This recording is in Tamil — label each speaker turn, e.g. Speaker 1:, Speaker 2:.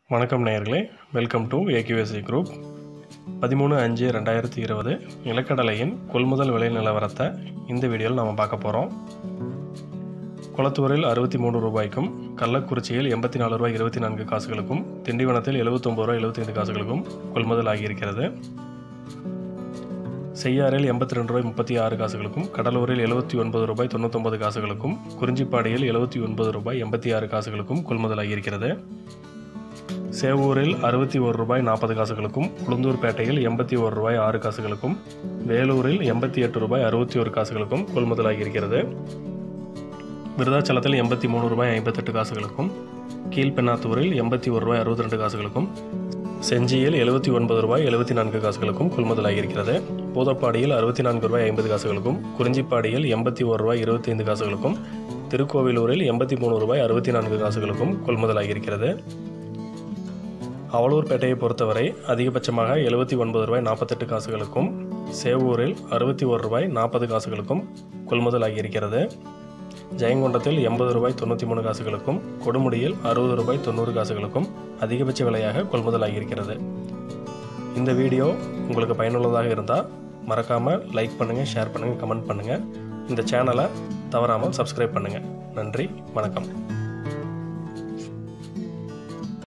Speaker 1: வணக்கம் நேயர்களே வெல்கம் டு ஏகியூஎஸ்சி குரூப் பதிமூணு அஞ்சு ரெண்டாயிரத்தி இருபது நிலக்கடலையின் கொள்முதல் விலை நிலவரத்தை இந்த வீடியோவில் நம்ம பார்க்க போகிறோம் குளத்தூரில் அறுபத்தி மூணு ரூபாய்க்கும் கள்ளக்குறிச்சியில் எண்பத்தி நாலு ரூபாய் இருபத்தி நான்கு காசுகளுக்கும் திண்டிவனத்தில் எழுபத்தொம்பது ரூபாய் எழுபத்தைந்து காசுகளுக்கும் கொள்முதல் ஆகியிருக்கிறது செய்யாறில் எண்பத்தி ரெண்டு ரூபாய் முப்பத்தி ஆறு காசுகளுக்கும் கடலூரில் எழுபத்தி ஒன்பது ரூபாய் தொண்ணூத்தொம்பது காசுகளுக்கும் குறிஞ்சிப்பாடியில் எழுபத்தி ஒன்பது ரூபாய் எண்பத்தி ஆறு காசுகளுக்கும் கொள்முதலாகியிருக்கிறது சேவூரில் அறுபத்தி ஒரு ரூபாய் நாற்பது காசுகளுக்கும் உளுந்தூர்பேட்டையில் எண்பத்தி ஒரு ரூபாய் ஆறு காசுகளுக்கும் வேலூரில் எண்பத்தி எட்டு ரூபாய் அறுபத்தி ஒரு காசுகளுக்கும் கொள்முதலாகியிருக்கிறது விருதாச்சலத்தில் எண்பத்தி மூணு ரூபாய் ஐம்பத்தெட்டு காசுகளுக்கும் கீழ்பெண்ணாத்தூரில் எண்பத்தி ஒரு ரூபாய் அறுபத்தி ரெண்டு காசுகளுக்கும் செஞ்சியில் எழுபத்தி ஒன்பது ரூபாய் எழுபத்தி நான்கு காசுகளுக்கும் கொள்முதலாகியிருக்கிறது பூதப்பாடியில் அறுபத்தி நான்கு ரூபாய் ஐம்பது காசுகளுக்கும் குறிஞ்சிப்பாடியில் எண்பத்தி ஒரு ரூபாய் இருபத்தைந்து காசுகளுக்கும் திருக்கோவிலூரில் எண்பத்தி மூணு ரூபாய் அறுபத்தி நான்கு காசுகளுக்கும் கொள்முதலாகியிருக்கிறது அவலூர்பேட்டையை பொறுத்தவரை அதிகபட்சமாக எழுபத்தி ஒன்பது ரூபாய் நாற்பத்தெட்டு காசுகளுக்கும் சேவூரில் அறுபத்தி ஒரு ரூபாய் நாற்பது காசுகளுக்கும் கொள்முதலாகியிருக்கிறது ஜெயங்கொண்டத்தில் எண்பது ரூபாய் தொண்ணூற்றி மூணு காசுகளுக்கும் கொடுமுடியில் அறுபது ரூபாய் தொண்ணூறு காசுகளுக்கும் அதிகபட்ச விலையாக கொள்முதலாகியிருக்கிறது இந்த வீடியோ உங்களுக்கு பயனுள்ளதாக இருந்தால் மறக்காமல் லைக் பண்ணுங்கள் ஷேர் பண்ணுங்கள் கமெண்ட் பண்ணுங்கள் இந்த சேனலை தவறாமல் சப்ஸ்கிரைப் பண்ணுங்கள் நன்றி வணக்கம்